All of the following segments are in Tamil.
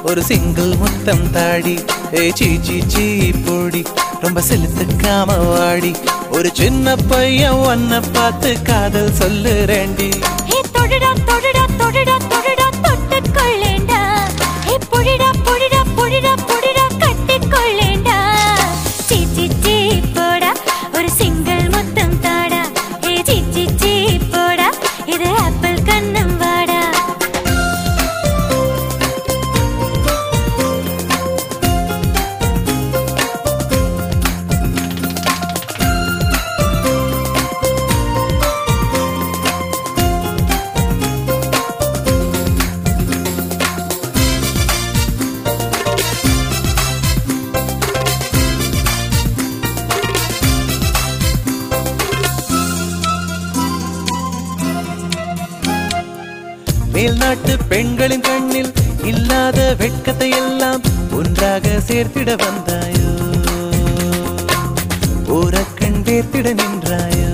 ஒரு சிங்கிள் முத்தம் தாடி ஏ சீ சீ சீ போடி ரொம்ப செலுத்துக்காம வாடி ஒரு சின்ன பையன் ஒன்ன பார்த்து காதல் சொல்லுறேண்டி ஹே தொடுடா தொடுடா தொடுடா தொடுடா தொட்டுக்கொள்ளேண்டா ஹே புடிடா புடிடா புடிடா புடிடா கட்டிக்கொள்ளேண்டா சீ சீ சீ போடா ஒரு சிங்கிள் முத்தம் தாடா ஹே சீ சீ சீ போடா இது ஆப்பிள் கண்ணம் வாடா மேல்நாட்டு பெண்களின் கண்ணில் இல்லாத வெட்கத்தை எல்லாம் ஒன்றாக சேர்த்திட வந்தாயோ ஓரக்கண் வேர்த்திட நின்றாயோ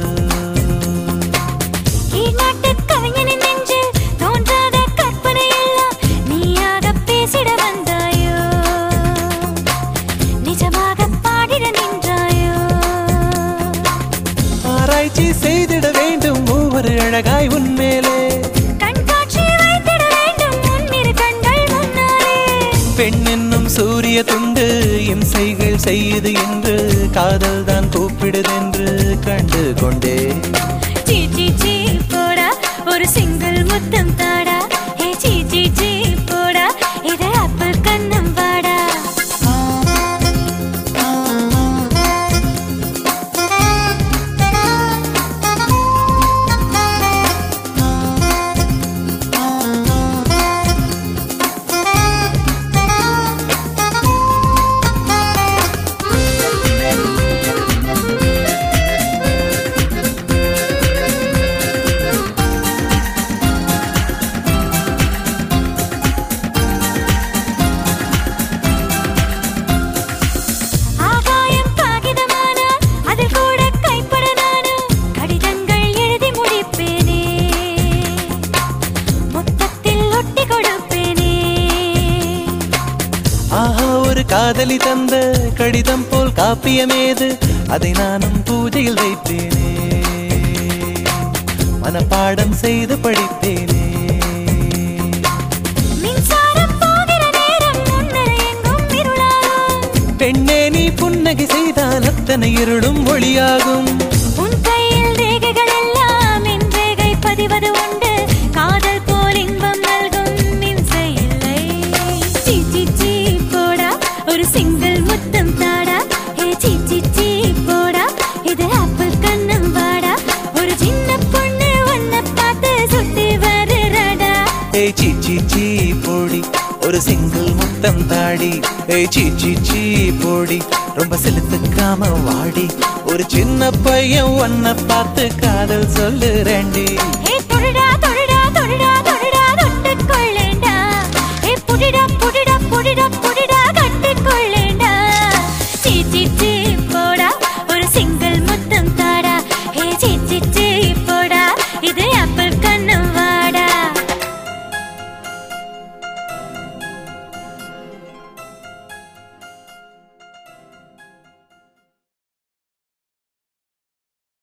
கீழ்நாட்டு கவிஞனின் நெஞ்சில் தோன்றாத கற்பனை எல்லாம் நீயாக பேசிட வந்தாயோ நிஜமாக பாடிட நின்றாயோ ஆராய்ச்சி செய்திட வேண்டும் ஒவ்வொரு அழகாய் உன்மேலே கண்காட்சி வைத்திட வேண்டும் முன்னிரு கண்கள் முன்னாலே பெண் என்னும் சூரிய துண்டு இம்சைகள் செய்யுது என்று காதல் தான் கூப்பிடுதென்று கண்டு கொண்டே சீ சீ சீ போடா ஒரு சிங்கிள் முத்தம் தாடா ஹே சீ சீ சீ போடா இது ஆப்பிள் கண்ணம் வாடா ஆகாயம் காகிதமானால் அதில் கூட கைப்பட நானும் கடிதங்கள் எழுதி முடிப்பேனே மொத்தத்தில் ஒட்டி கொடுப்பேனே ஆஹா ஒரு காதலி தந்த கடிதம் போல் காப்பியமேது அதை நானும் பூஜையில் வைப்பேனே மனப்பாடம் செய்து படிப்பேனே மின்சாரம் போகிற நேரம் முன்னர் எங்கும் இருளாகும் பெண்ணே நீ புன்னகை செய்தால் அத்தனை இருளும் ஒளியாகும் உன் கையில் ரேகைகள் எல்லாம் என் ரேகை பதிவது உண்டு காதல் போல் இன்பம் நல்கும் மின்சை இல்லை சீ சீ சீ போடா ஒரு சிங்கிள் முத்தம் தாடா ஹே சீ சீ சீ போடா இது ஆப்பிள் கண்ணம் வாடா ஒரு சின்ன பொண்ணு உன்னை பார்த்து சுத்தி வருறடா ஏய் சீ சீ சீ போடி ஒரு சிங்கிள் முத்தம் தாடி ஏய் சீ சீ சீ போடி ரொம்ப செலுத்துக்காம வாடி ஒரு சின்ன பையன் ஒன்ன பார்த்து காதல் சொல்லுறேண்டி ஹே தொடுடா தொடுடா தொடுடா